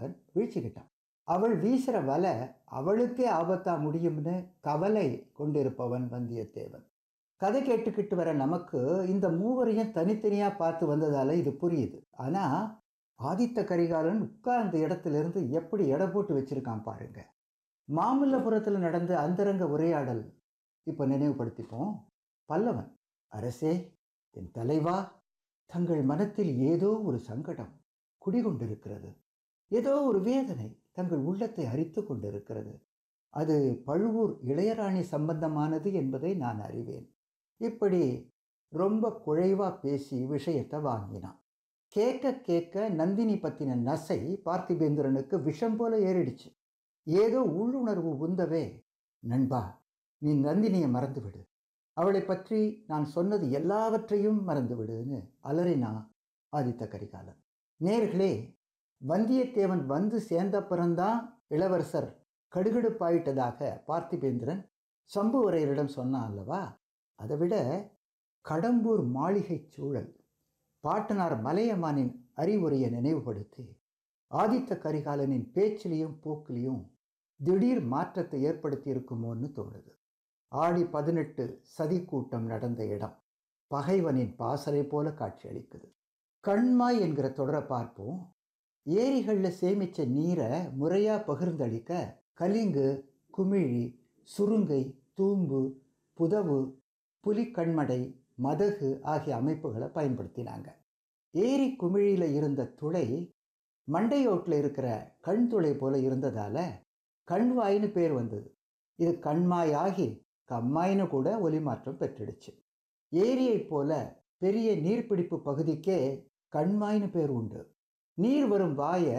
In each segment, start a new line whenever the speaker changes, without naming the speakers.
மருமகன் வீழ்ச்சிக்கிட்டான் அவள் வீசுற வலை அவளுக்கே ஆபத்தா முடியும்னு கவலை கொண்டிருப்பவன் வந்தியத்தேவன் கதை கேட்டுக்கிட்டு வர நமக்கு இந்த மூவரையும் தனித்தனியா பார்த்து வந்ததால இது புரியுது ஆனா ஆதித்த கரிகாலன் உட்கார்ந்த இடத்துல இருந்து எப்படி எடை போட்டு வச்சிருக்கான் பாருங்க மாமல்லபுரத்துல நடந்த அந்தரங்க உரையாடல் இப்ப நினைவுபடுத்திப்போம் பல்லவன் அரசே என் தலைவா தங்கள் மனத்தில் ஏதோ ஒரு சங்கடம் குடிகொண்டிருக்கிறது ஏதோ ஒரு வேதனை தங்கள் உள்ளத்தை அரித்து கொண்டிருக்கிறது அது பழுவூர் இளையராணி சம்பந்தமானது என்பதை நான் அறிவேன் இப்படி ரொம்ப குழைவா பேசி விஷயத்தை வாங்கினான் கேட்க கேட்க நந்தினி பத்தின நசை பார்த்திபேந்திரனுக்கு விஷம் போல ஏறிடுச்சு ஏதோ உள்ளுணர்வு உந்தவே நண்பா நீ நந்தினியை மறந்துவிடு அவளை பற்றி நான் சொன்னது எல்லாவற்றையும் மறந்துவிடுன்னு அலறினா ஆதித்த கரிகாலன் நேர்களே வந்தியத்தேவன் வந்து சேர்ந்தப்புறம்தான் இளவரசர் கடுகடுப்பாயிட்டதாக பார்த்திபேந்திரன் சம்புவரையரிடம் சொன்னான் அல்லவா அதை விட கடம்பூர் மாளிகை சூழல் பாட்டனார் மலையமானின் அறிவுரையை நினைவுபடுத்தி ஆதித்த கரிகாலனின் பேச்சிலையும் போக்கிலையும் திடீர் மாற்றத்தை ஏற்படுத்தி இருக்குமோன்னு தோணுது ஆடி பதினெட்டு சதி கூட்டம் நடந்த இடம் பகைவனின் பாசறை போல காட்சியளிக்குது கண்மாய் என்கிற தொடரை பார்ப்போம் ஏரிகளில் சேமித்த நீரை முறையாக பகிர்ந்தளிக்க கலிங்கு குமிழி சுருங்கை தூம்பு புதவு புலிக்கண்மடை மதகு ஆகிய அமைப்புகளை பயன்படுத்தினாங்க ஏரி குமிழியில் இருந்த துளை மண்டையோட்டில் இருக்கிற கண் துளை போல இருந்ததால கண்வாயின்னு பேர் வந்தது இது கண்மாயாகி கம்மாயின்னு கூட ஒலி மாற்றம் பெற்றுடுச்சு ஏரியைப் போல பெரிய நீர்பிடிப்பு பகுதிக்கே கண்மாயின்னு பேர் உண்டு நீர் வரும் வாயை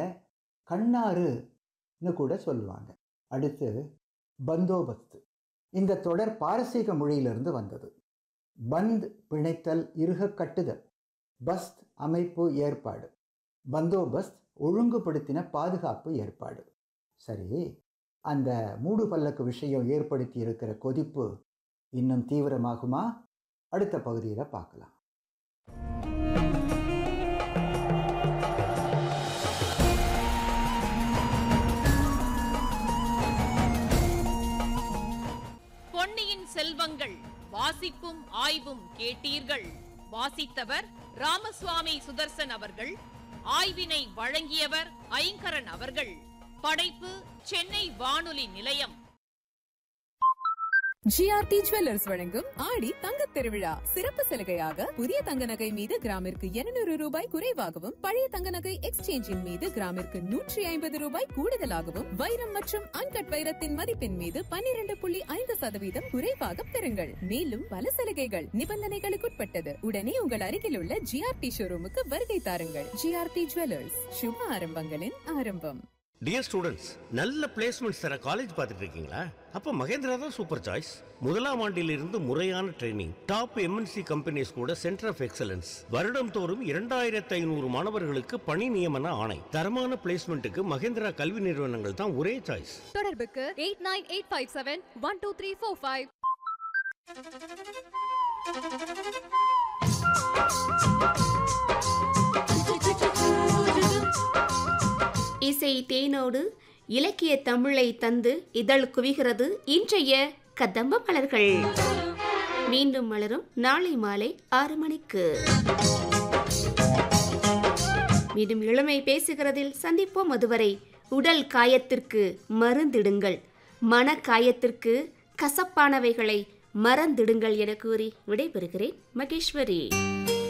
கண்ணாறுன்னு கூட சொல்லுவாங்க அடுத்து பந்தோபஸ்து இந்த தொடர் பாரசீக மொழியிலிருந்து வந்தது பந்த் பிணைத்தல் இருக கட்டுதல் பஸ்த் அமைப்பு ஏற்பாடு பந்தோபஸ்த் ஒழுங்குபடுத்தின பாதுகாப்பு ஏற்பாடு சரி அந்த மூடு பல்லக்கு விஷயம் ஏற்படுத்தி இருக்கிற கொதிப்பு இன்னும் தீவிரமாகுமா அடுத்த பகுதியில் பார்க்கலாம்
பொன்னியின் செல்வங்கள் வாசிப்பும் ஆய்வும் கேட்டீர்கள் வாசித்தவர் ராமசுவாமி சுதர்சன் அவர்கள் ஆய்வினை வழங்கியவர் ஐங்கரன் அவர்கள் படைப்பு சென்னை வானொலி நிலையம்
ஜிஆர்டி ஜுவல்லர்ஸ் வழங்கும் ஆடி தங்கத் திருவிழா சிறப்பு சலுகையாக புதிய தங்க நகை மீது கிராமிற்கு 200 ரூபாய் குறைவாகவும் பழைய தங்க நகை எக்ஸ்சேஞ்சின் மீது கிராமிற்கு நூற்றி ஐம்பது ரூபாய் கூடுதலாகவும் வைரம் மற்றும் அன்கட் வைரத்தின் மதிப்பின் மீது 12.5% புள்ளி ஐந்து சதவீதம் குறைவாக பெறுங்கள் மேலும் பல சலுகைகள் நிபந்தனைகளுக்குட்பட்டது உடனே உங்கள் அருகில் உள்ள ஜிஆர்டி ஷோரூமுக்கு வருகை தாருங்கள் ஜிஆர்டி ஜுவல்லர்ஸ் சுப ஆரம்பங்களின் ஆரம்பம்
டியர் ஸ்டூடெண்ட்ஸ் நல்ல பிளேஸ்மெண்ட்ஸ் தர காலேஜ் பார்த்துட்டு இருக்கீங்களா அப்ப மகேந்திரா தான் சூப்பர் சாய்ஸ் முதலாம் ஆண்டிலிருந்து முறையான ட்ரைனிங் டாப் எம்என்சி கம்பெனிஸ் கூட சென்டர் ஆஃப் எக்ஸலன்ஸ் வருடம் தோறும் இரண்டாயிரத்து ஐநூறு மாணவர்களுக்கு பணி நியமன ஆணை தரமான பிளேஸ்மெண்ட்டுக்கு மகேந்திரா கல்வி நிறுவனங்கள் தான் ஒரே சாய்ஸ்
தொடர்புக்கு eight nine eight five seven one two three four five
இசை தேனோடு இலக்கிய தமிழை தந்து இதழ் குவிகிறது இன்றைய கதம்ப மலர்கள் மீண்டும் மலரும் நாளை மாலை ஆறு மணிக்கு மீண்டும் இளமை பேசுகிறதில் சந்திப்போம் அதுவரை உடல் காயத்திற்கு மருந்திடுங்கள் மன காயத்திற்கு கசப்பானவைகளை மறந்திடுங்கள் என கூறி விடைபெறுகிறேன் மகேஸ்வரி